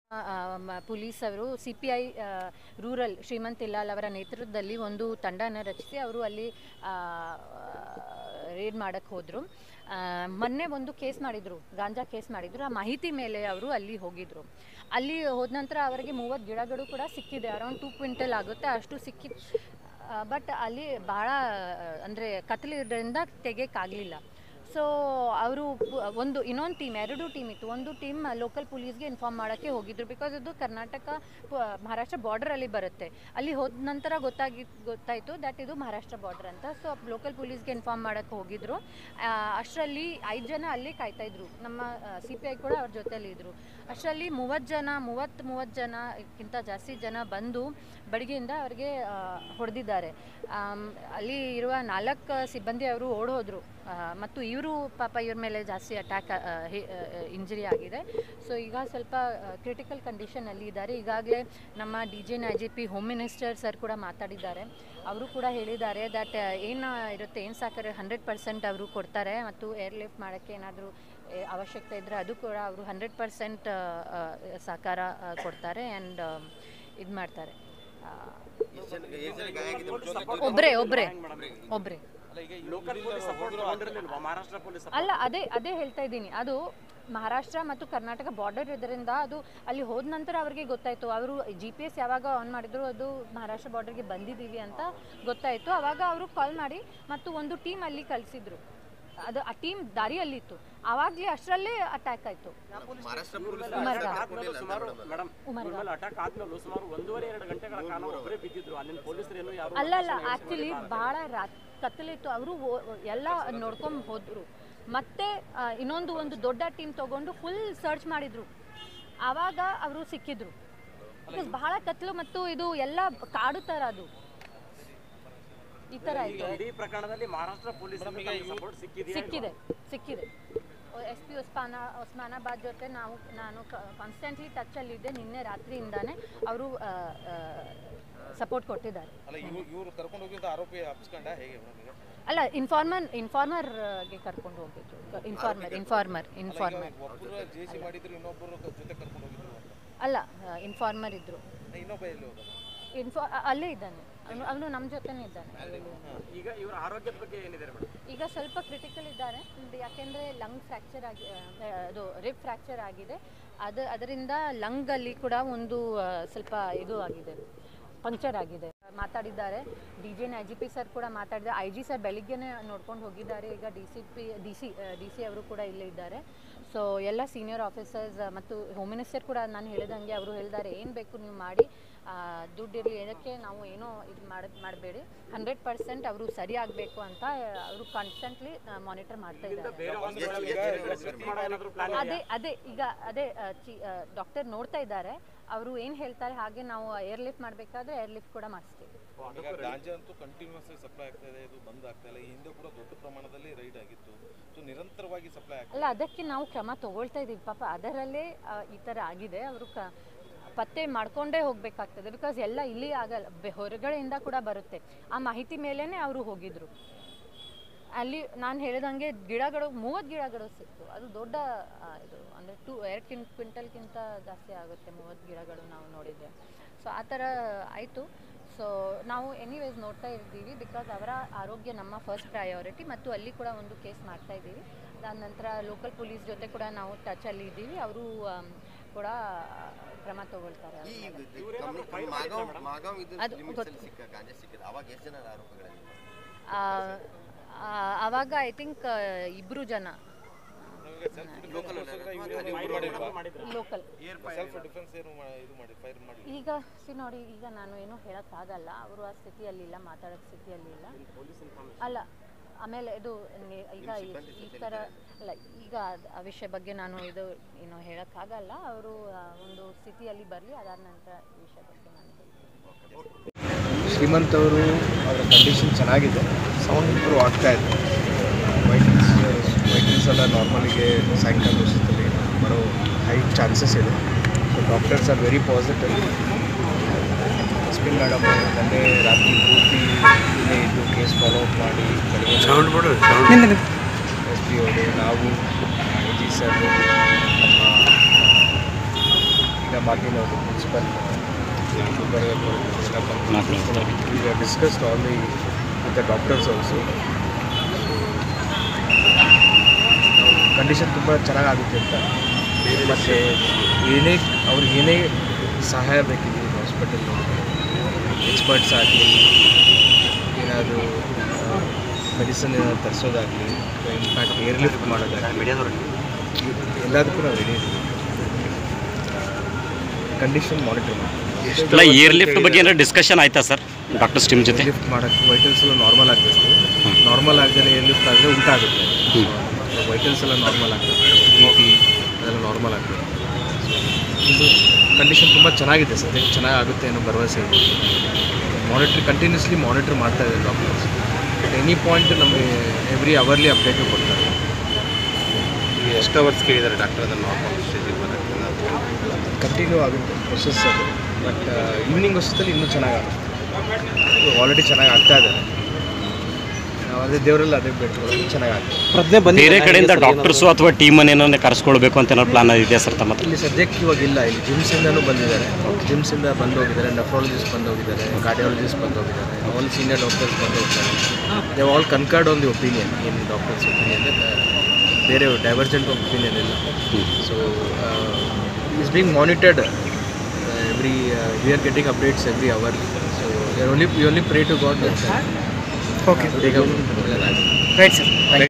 ಆ, ಆ, ಮ- ಪೊಲೀಸ್ ಅವರು C P I rural Shrimant Illal ಅವರ ನೇತೃತ್ವದಲ್ಲಿ ಒಂದು ತಂಡನ ರಚಿಸಿ ಅವರು ಅಲ್ಲಿ ರೇಡ್ ಮಾಡಕ್ಕೆ ಹೋದರು ಮೊನ್ನೆ ಒಂದು ಕೇಸ್ ಮಾಡಿದರು ಗಾಂಜಾ ಕೇಸ್ ಮಾಡಿದರು ಆ ಮಾಹಿತಿ ಮೇಲೆ ಅವರು ಅಲ್ಲಿ ಹೋಗಿದ್ರು ಅಲ್ಲಿ ಹೋದ ನಂತರ ಅವರಿಗೆ ಮೂವತ್ತು ಗಿಡಗಳು ಕೂಡ ಸಿಕ್ಕಿದೆ ಅರೌಂಡ್ ಟೂ ಕ್ವಿಂಟಲ್ ಆಗುತ್ತೆ ಅಷ್ಟು ಸಿಕ್ಕಿ ಬಟ್ ಅಲ್ಲಿ ಭಾಳ ಅಂದರೆ ಕತ್ಲಿರೋದ್ರಿಂದ ತೆಗಿಯೋಕ್ಕಾಗಲಿಲ್ಲ ಸೊ ಅವರು ಒಂದು ಇನ್ನೊಂದು ಟೀಮ್ ಎರಡು ಟೀಮ್ ಇತ್ತು ಒಂದು ಟೀಮ್ ಲೋಕಲ್ ಪೊಲೀಸ್ಗೆ ಇನ್ಫಾರ್ಮ್ ಮಾಡೋಕ್ಕೆ ಹೋಗಿದ್ರು ಬಿಕಾಸ್ ಇದು ಕರ್ನಾಟಕ ಪ- ಮಹಾರಾಷ್ಟ್ರ ಬಾರ್ಡರಲ್ಲಿ ಬರುತ್ತೆ ಅಲ್ಲಿ ಹೋದ ನಂತರ ಗೊತ್ತಾಗಿ ಗೊತ್ತಾಯಿತು ದ್ಯಾಟ್ ಇದು ಮಹಾರಾಷ್ಟ್ರ ಬಾರ್ಡರ್ ಅಂತ ಸೊ ಲೋಕಲ್ ಪೊಲೀಸ್ಗೆ ಇನ್ಫಾರ್ಮ್ ಮಾಡೋಕ್ಕೆ ಹೋಗಿದ್ರು ಆ, ಅಷ್ಟರಲ್ಲಿ ಐದು ಜನ ಅಲ್ಲಿ ಕಾಯ್ತಾ ಇದ್ರು ನಮ್ಮ ಸಿ ಪಿ ಐ ಕೂಡ ಅವ್ರ ಜೊತೆಲಿ ಇದ್ರು ಅಷ್ಟರಲ್ಲಿ ಮೂವತ್ತು ಜನ ಮೂವತ್ತು ಮೂವತ್ತು ಜನಕ್ಕಿಂತ ಜಾಸ್ತಿ ಜನ ಬಂದು ಬಡಗಿಯಿಂದ ಅವ್ರಿಗೆ ಹೊಡೆದಿದ್ದಾರೆ ಅಲ್ಲಿ ಇರುವ ನಾಲ್ಕು ಸಿಬ್ಬಂದಿ ಅವರು ಓಡ್ ಹೋದ್ರು ಆ, ಮತ್ತು ಇವರು ಪಾಪ ಇವ್ರ ಮೇಲೆ ಜಾಸ್ತಿ ಅಟ್ಯಾಕ್ ಇಂಜರಿ ಆಗಿದೆ ಸೊ ಈಗ ಸ್ವಲ್ಪ ಕ್ರಿಟಿಕಲ್ ಕಂಡೀಷನಲ್ಲಿ ಇದ್ದಾರೆ ಈಗಾಗಲೇ ನಮ್ಮ D J I G P home minister sir ಕೂಡ ಮಾತಾಡಿದ್ದಾರೆ ಅವರು ಕೂಡ ಹೇಳಿದ್ದಾರೆ ದಟ್ ಏನು ಇರುತ್ತೆ ಏನು ಸಾಕಾರೆ ಹಂಡ್ರೆಡ್ ಪರ್ಸೆಂಟ್ ಅವರು ಕೊಡ್ತಾರೆ ಮತ್ತು ಏರ್ ಲಿಫ್ಟ್ ಮಾಡೋಕ್ಕೆ ಏನಾದರೂ ಅವಶ್ಯಕತೆ ಇದ್ದರೆ ಅದು ಕೂಡ ಅವರು ಹಂಡ್ರೆಡ್ ಪರ್ಸೆಂಟ್ ಸಹಕಾರ ಆ, ಕೊಡ್ತಾರೆ ಆ್ಯಂಡ್ ಇದು ಮಾಡ್ತಾರೆ ಆ, ಒಬ್ರೇ ಒಬ್ರೇ ಒಬ್ರೇ ಲೋಕಲ್ ಪೊಲೀಸ್ ಸಪೋರ್ಟ್ ತಗೊಂಡಿರ್ಲಿಲ್ವಾ ಮಹಾರಾಷ್ಟ್ರ ಪೊಲೀಸ್ ಅಲ್ಲ ಅದೇ ಅದೇ ಹೇಳ್ತಾ ಇದ್ದೀನಿ ಅದು ಮಹಾರಾಷ್ಟ್ರ ಮತ್ತು ಕರ್ನಾಟಕ ಬಾರ್ಡರ್ ಇದರಿಂದ ಅದು ಅಲ್ಲಿ ಹೋದ ನಂತರ ಅವರಿಗೆ ಗೊತ್ತಾಯಿತು ಅವರು ಜಿ ಪಿ ಎಸ್ ಯಾವಾಗ ಆನ್ ಮಾಡಿದ್ರು ಅದು ಮಹಾರಾಷ್ಟ್ರ ಬಾರ್ಡರ್ಗೆ ಬಂದಿದ್ದೀವಿ ಅಂತ ಗೊತ್ತಾಯಿತು ಆವಾಗ ಅವರು ಕಾಲ್ ಮಾಡಿ ಮತ್ತು ಒಂದು ಟೀಮ್ ಅಲ್ಲಿ ಕಳಿಸಿದ್ರು ಅದು ಆ ಟೀಮ್ ದಾರಿಯಲ್ಲಿತ್ತು ಆವಾಗಲೇ ಅಷ್ಟರಲ್ಲೇ ಅಟ್ಯಾಕ್ ಆಯಿತು ಮಹಾರಾಷ್ಟ್ರ ಪೊಲೀಸ್ ಉಮರ್ಗ. ಆದ್ಮೇಲೆ ಸುಮಾರು ಮೇಡಮ್ ಉಮರ್ಗ. ಮೇಲೆ ಅಟ್ಯಾಕ್ ಆದ್ಮೇಲೆ ಸುಮಾರು ಒಂದೂವರೆ ಎರಡು ಗಂಟೆಗಳ ಕಾಲ ಒಬ್ಬರೇ ಬಿದ್ದಿದ್ರು ಅಲ್ಲಿನ ಪೊಲೀಸರೇನು ಯಾರು ಅಲ್ಲ ಅಲ್ಲ ಆ್ಯಕ್ಚುಲಿ ಭಾಳ ರಾತ್ ಕತ್ತಲಿತ್ತು ಅವರು ಎಲ್ಲ ನೋಡ್ಕೊಂಡು ಹೋದರು ಮತ್ತೆ ಆ, ಇನ್ನೊಂದು ಒಂದು ದೊಡ್ಡ ಟೀಮ್ ತಗೊಂಡು ಫುಲ್ ಸರ್ಚ್ ಮಾಡಿದ್ರು ಆವಾಗ ಅವರು ಸಿಕ್ಕಿದ್ರು Because ಬಹಳ ಕತ್ಲು ಮತ್ತು ಇದು ಎಲ್ಲ ಕಾಡು ಥರ ಅದು ಈ ಥರ ಈಗ ಇತ್ತು ಇಡೀ ಪ್ರಕರಣದಲ್ಲಿ ಮಹಾರಾಷ್ಟ್ರ ಪೊಲೀಸ್ ಸಪೋರ್ಟ್ ಸಿಕ್ಕಿದೆಯಾ ಸಿಕ್ಕಿದೆ ಸಿಕ್ಕಿದೆ ಎಸ್ ಪಿ ಉಸ್ಮಾನ ಉಸ್ಮಾನಾಬಾದ್ ಜೊತೆ ನಾವು ನಾನು ಕಾನ್ಸ್ಟೆಂಟ್ಲಿ ಟಚಲ್ಲಿದ್ದೆ ನಿನ್ನೆ ರಾತ್ರಿಯಿಂದಾನೇ ಅವರು ಸಪೋರ್ಟ್ ಕೊಟ್ಟಿದ್ದಾರೆ ಅಲ್ಲ ಇವ್ರು ಇವ್ರು ಕರ್ಕೊಂಡು ಹೋಗಿದ್ದ ಆರೋಪಿ ಹಬ್ಸ್ಕೊಂಡ ಹೇಗೆ ಮೇಡಮ್ ಈಗ ಅಲ್ಲ ಇನ್ಫಾರ್ಮರ್ ಇನ್ಫಾರ್ಮರ್ಗೆ ಕರ್ಕೊಂಡು ಹೋಗ್ಬೇಕು ಇನ್ಫಾರ್ಮರ್ ಇನ್ಫಾರ್ಮರ್ ಇನ್ಫಾರ್ಮರ್ ಒಬ್ಬರು ಜೆ ಸಿ ಮಾಡಿದ್ರು ಇನ್ನೊಬ್ಬರು ಜೊತೆ ಕರ್ಕೊಂಡು ಹೋಗಿದ್ರು ಅಂತ ಅಲ್ಲ ಇನ್ಫಾರ್ಮರ್ ಇದ್ರು ಇನ್ನೊಬ್ಬ ಎಲ್ಲಿ ಹೋದ ಇನ್ಫಾ ಅಲ್ಲೇ ಇದ್ದಾನೆ ಅವನು ಅವನು ನಮ್ಮ ಜೊತೆನೇ ಇದ್ದಾನೆ ಈಗ ಇವರ ಆರೋಗ್ಯದ ಬಗ್ಗೆ ಏನಿದೆ ಮೇಡಮ್ ಈಗ ಸ್ವಲ್ಪ ಕ್ರಿಟಿಕಲ್ ಇದ್ದಾರೆ ಯಾಕೆಂದರೆ ಲಂಗ್ ಫ್ರ್ಯಾಕ್ಚರ್ ಆಗಿ ಆ, ಅದು ರಿಬ್ ಫ್ರ್ಯಾಕ್ಚರ್ ಆಗಿದೆ ಅದು ಅದರಿಂದ ಲಂಗಲ್ಲಿ ಕೂಡ ಒಂದು ಆ, ಸ್ವಲ್ಪ ಇದು ಆಗಿದೆ ಪಂಕ್ಚರ್ ಆಗಿದೆ ಮಾತಾಡಿದ್ದಾರೆ D J I G P sir ಕೂಡ ಮಾತಾಡಿದ್ದಾರೆ ಐ ಜಿ ಸರ್ ಬೆಳಿಗ್ಗೆನೇ ನೋಡ್ಕೊಂಡು ಹೋಗಿದ್ದಾರೆ ಈಗ D C P D C D C ಅವರು ಕೂಡ ಇಲ್ಲೇ ಇದ್ದಾರೆ ಸೊ ಎಲ್ಲ ಸೀನಿಯರ್ ಆಫೀಸರ್ಸ್ ಮತ್ತು ಹೋಮ್ ಮಿನಿಸ್ಟರ್ ಕೂಡ ನಾನು ಹೇಳಿದಂಗೆ ಅವರು ಹೇಳಿದ್ದಾರೆ ಏನು ಬೇಕು ನೀವು ಮಾಡಿ ಆ, ದುಡ್ಡಿರಲಿ ಏನಕ್ಕೆ ನಾವು ಏನೋ ಇದು ಮಾಡಿ ಮಾಡಬೇಡಿ ಹಂಡ್ರೆಡ್ ಪರ್ಸೆಂಟ್ ಅವರು ಸರಿ ಆಗಬೇಕು ಅಂತ ಅವರು ಕಾನ್ಸ್ಟೆಂಟ್ಲಿ ಮಾನಿಟರ್ ಮಾಡ್ತಾ ಇದ್ದಾರೆ ಬೇರೆ ಹಾಸ್ಪಿಟಲ್ಗೆ ಶಿಫ್ಟ್ ಮಾಡೋ ಏನಾದ್ರು ಪ್ಲಾನ್ ಅದೇ ಅದೇ ಈಗ ಅದೇ ಡಾಕ್ಟರ್ ನೋಡ್ತಾ ಇದ್ದಾರೆ ಅವರು ಏನು ಹೇಳ್ತಾರೆ ಹಾಗೆ ನಾವು ಏರ್ ಲಿಫ್ಟ್ ಮಾಡಬೇಕಾದ್ರೆ ಏರ್ ಲಿಫ್ಟ್ ಕೂಡ ಮಾಡಿಸ್ತೀವಿ ಈಗ ಗಾಂಜಾ ಅಂತೂ ಕಂಟಿನ್ಯೂಸ್ ಸಪ್ಲೈ ಆಗ್ತಾ ಇದೆ ಇದು ಬಂದ್ ಆಗ್ತಾ ಇಲ್ಲ ಈ ಹಿಂದೆ ಕೂಡ ದೊಡ್ಡ ಪ್ರಮಾಣದಲ್ಲಿ ರೈಡ್ ಆಗಿತ್ತು ಸೊ ನಿರಂತರವಾಗಿ ಸಪ್ಲೈ ಆಗ್ತಾ ಅಲ್ಲ ಅದಕ್ಕೆ ನಾವು ಕ್ರಮ ತಗೊಳ್ತಾ ಇದ್ದೀವಿ ಪಾಪ ಅದರಲ್ಲೇ ಆ, ಈ ಥರ ಆಗಿದೆ ಅವರು ಕ ಪತ್ತೆ ಮಾಡ್ಕೊಂಡೇ ಹೋಗಬೇಕಾಗ್ತದೆ ಬಿಕಾಸ್ ಎಲ್ಲ ಇಲ್ಲಿ ಆಗಲ್ಲ ಬೆ- ಹೊರಗಡೆಯಿಂದ ಕೂಡ ಬರುತ್ತೆ ಆ ಮಾಹಿತಿ ಮೇಲೇ ಅವರು ಹೋಗಿದ್ರು ಅಲ್ಲಿ ನಾನು ಹೇಳಿದಂಗೆ ಗಿಡಗಳು ಮೂವತ್ತು ಗಿಡಗಳು ಸಿಕ್ತು ಅದು ದೊಡ್ಡ ಆ, ಇದು ಅಂದರೆ ಟು ಎರಡು ಕಿನ್ ಕ್ವಿಂಟಲ್ಗಿಂತ ಜಾಸ್ತಿ ಆಗುತ್ತೆ ಮೂವತ್ತು ಗಿಡಗಳು ನಾವು ನೋಡಿದರೆ ಸೊ ಆ ಥರ ಆಯಿತು ಸೊ ನಾವು ಎನಿವೇಸ್ ನೋಡ್ತಾ ಇದ್ದೀವಿ ಬಿಕಾಸ್ ಅವರ ಆರೋಗ್ಯ ನಮ್ಮ ಫಸ್ಟ್ ಪ್ರಯಾರಿಟಿ ಮತ್ತು ಅಲ್ಲಿ ಕೂಡ ಒಂದು ಕೇಸ್ ಮಾಡ್ತಾ ಇದ್ದೀವಿ ಅದಾದ ನಂತರ ಲೋಕಲ್ ಪೊಲೀಸ್ ಜೊತೆ ಕೂಡ ನಾವು ಟಚಲ್ಲಿ ಇದ್ದೀವಿ ಅವರು ಕೂಡ ಕ್ರಮ ತಗೊಳ್ತಾರೆ ಅವ್ರ ಮೇಲೆ. ಮಾಗಾವ್ ಮಾಗಾವ್ ಇದು ಅದು ಲಿಮಿಟ್ಸ್ ಗೊತ್ತು. ಅಲ್ಲಿ ಸಿಕ್ಕ ಗಾಂಜಾ ಸಿಕ್ಕಿದೆ ಅವಾಗ ಎಷ್ಟು ಜನ ಆರೋಪಗಳಲ್ಲಿ ಆ, ಆ, ಆವಾಗ ಐ ಥಿಂಕ್ ಇಬ್ಬರು ಜನ ಲೋಕಲ್ ಮಾಡಿದ್ರೆ ಲೋಕಲ್ ಸೆಲ್ಫ್ ಡಿಫೆನ್ಸ್ ಏನು ಮಾ- ಇದು ಮಾಡಿ ಫೈರ್ ಮಾಡಿ ಈಗ ಸಿ ನೋಡಿ ಈಗ ನಾನು ಏನೂ ಹೇಳೋಕ್ಕಾಗಲ್ಲ ಅವರು ಆ ಸ್ಥಿತಿಯಲ್ಲಿಲ್ಲ ಮಾತಾಡೋ ಸ್ಥಿತಿಯಲ್ಲಿಲ್ಲ ಪೊಲೀಸ್ ಇನ್ಫಾರ್ಮೇಶನ್ ಅಲ್ಲ ಆಮೇಲೆ ಇದು ನಿ- ಈಗ ಈ- ಈ ಥರ ಅಲ್ಲ ಈಗ ಅದ್- ಆ ವಿಷಯ ಬಗ್ಗೆ ನಾನು ಇದು ಏನು ಹೇಳೋಕ್ಕಾಗಲ್ಲ ಅವರು ಒಂದು ಸ್ಥಿತಿಯಲ್ಲಿ ಬರಲಿ ಅದಾದ ನಂತರ ಈ ವಿಷಯ ಬಗ್ಗೆ ನಾನು ಹೇಳ್ತೀನಿ ಶ್ರೀಮಂತ್ ಅವರು ಅವರ ಕಂಡೀಷನ್ ಚೆನ್ನಾಗಿದೆ ಸೌಂಡ್ ಇಂಪ್ರೂವ್ ಆಗ್ತಾ ಇದೆ ವೈಟಲ್ಸ್ ವೈಟಲ್ಸ್ ಎಲ್ಲ ನಾರ್ಮಲಿಗೆ ಸಾಯಂಕಾಲ ವರ್ಷದಲ್ಲಿ ಬರೋ ಹೈ ಚಾನ್ಸಸ್ ಇದೆ so doctors are very positive S P madam ಮೊನ್ನೆ ರಾತ್ರಿ ಪೂರ್ತಿ ಇಲ್ಲೇ ಇದ್ದು ಕೇಸ್ ಫಾಲೋ ಅಪ್ ಮಾಡಿ ಬೆಳಗ್ಗೆ ಎಸ್ ಪಿ ಅವರು ನಾವು ಐ ಜಿ ಸರ್ ನಮ್ಮ ಈಗ ಮಾರ್ಟಿನ್ ಅವರು ಪ್ರಿನ್ಸಿಪಲ್ ಬರೆಯವರು ಎಲ್ಲ ಬಂದು ಈಗ discussed all the with the doctors also condition ತುಂಬ ಚೆನ್ನಾಗಾಗುತ್ತೆ ಅಂತ ಮತ್ತು ಏನೇ ಅವ್ರಿಗೆ ಏನೇ ಸಹಾಯ ಬೇಕಿದೆ ಹಾಸ್ಪಿಟಲ್ ಎಕ್ಸ್ಪರ್ಟ್ಸ್ ಆಗಲಿ ಏನಾದರೂ ಮೆಡಿಸನ್ ಏನಾದ್ರು ತರಿಸೋದಾಗಲಿ ಇನ್ಫ್ಯಾಕ್ಟ್ ಏರ್ ಲಿಫ್ಟ್ ಮಾಡೋದಾಗಲಿ ಎಲ್ಲದಕ್ಕೂ ನಾವು ರೆಡಿ ಇದ್ದೀವಿ ಕಂಡೀಷನ್ ಮಾನಿಟರ್ ಮಾಡಿ ಇಲ್ಲ ಏರ್ ಲಿಫ್ಟ್ ಬಗ್ಗೆ ಏನಾದ್ರು ಡಿಸ್ಕಷನ್ ಆಯ್ತಾ ಸರ್ ಡಾಕ್ಟರ್ ಸ್ಟೀಮ್ ಜೊತೆ ಲಿಫ್ಟ್ ಮಾಡೋಕ್ಕೆ ವೈಟಲ್ಸ್ ಎಲ್ಲ ನಾರ್ಮಲ್ ಆಗಬೇಕು ನಾರ್ಮಲ್ ಆಗದೆ ಏರ್ ಲಿಫ್ಟ್ ಆದರೆ ಊಟ ಆಗುತ್ತೆ ವೈಟಲ್ಸ್ ಎಲ್ಲ ನಾರ್ಮಲ್ ಆಗಬೇಕು ಬಿ ಪಿ ಅದೆಲ್ಲ ನಾರ್ಮಲ್ ಆಗಬೇಕು ಇದು ಕಂಡೀಷನ್ ತುಂಬ ಚೆನ್ನಾಗಿದೆ ಸದ್ಯಕ್ಕೆ ಚೆನ್ನಾಗಿ ಆಗುತ್ತೆ ಅನ್ನೋ ಭರವಸೆ ಇದೆ ಮಾನಿಟ್ರ್ ಕಂಟಿನ್ಯೂಸ್ಲಿ ಮಾನಿಟ್ರ್ ಮಾಡ್ತಾ ಇದ್ದಾರೆ ಡಾಕ್ಟರ್ಸ್ ಅಟ್ ಎನಿ ಪಾಯಿಂಟ್ ನಮಗೆ ಎವ್ರಿ ಅವರ್ಲಿ ಅಪ್ಡೇಟು ಕೊಡ್ತಾರೆ ಈಗ ಎಷ್ಟು ಅವರ್ಸ್ ಕೇಳಿದ್ದಾರೆ ಡಾಕ್ಟರ್ ಅದನ್ನು ನಾರ್ಮಲ್ ಸ್ಟೇಜಿಗೆ ಬರೋಕ್ಕೆ ಕಂಟಿನ್ಯೂ ಆಗುತ್ತೆ ಪ್ರೊಸೆಸ್ ಅದು ಬಟ್ ಈವ್ನಿಂಗ್ ವರ್ಷದಲ್ಲಿ ಇನ್ನೂ ಚೆನ್ನಾಗಾಗುತ್ತೆ ಆಲ್ರೆಡಿ ಚೆನ್ನಾಗಿ ಆಗ್ತಾ ಇದ್ದಾರೆ ನಾವು ಅದೇ ದೇವರಲ್ಲಿ ಅದೇ ಬೇಡ್ಕೊಳ್ಳೋದು ಚೆನ್ನಾಗಾಗುತ್ತೆ ಬೇರೆ ಕಡೆಯಿಂದ ಡಾಕ್ಟರ್ಸು ಅಥವಾ ಟೀಮನ್ನು ಏನಾದ್ರು ಕರೆಸ್ಕೊಳ್ಬೇಕು ಅಂತ ಏನಾದ್ರು ಪ್ಲಾನ್ ಇದೆ ಸರ್ ತಮ್ಮ ಹತ್ರ ಇಲ್ಲಿ ಸದ್ಯಕ್ಕೆ ಇವಾಗ ಇಲ್ಲ ಇಲ್ಲಿ ಜಿಮ್ಸಿಂದನೂ ಬಂದಿದ್ದಾರೆ ಜಿಮ್ಸಿಂದ ಬಂದು ಹೋಗಿದ್ದಾರೆ ನೆಫ್ರಾಲಜಿಸ್ಟ್ ಬಂದು ಹೋಗಿದ್ದಾರೆ ಕಾರ್ಡಿಯಾಲಜಿಸ್ಟ್ ಬಂದು ಹೋಗಿದ್ದಾರೆ ಆಲ್ ಸೀನಿಯರ್ ಡಾಕ್ಟರ್ಸ್ ಬಂದು ಹೋಗ್ತಾರೆ they all concurred on the opinion in doctors opinion ಬೇರೆ ಡೈವರ್ಜೆಂಟ್ ಒಪಿನಿಯನ್ ಇಲ್ಲ so is being monitored every we are getting updates every hour so only you only pray to God okay ಒಳ್ಳೆಯದಾಗಿದೆ right sir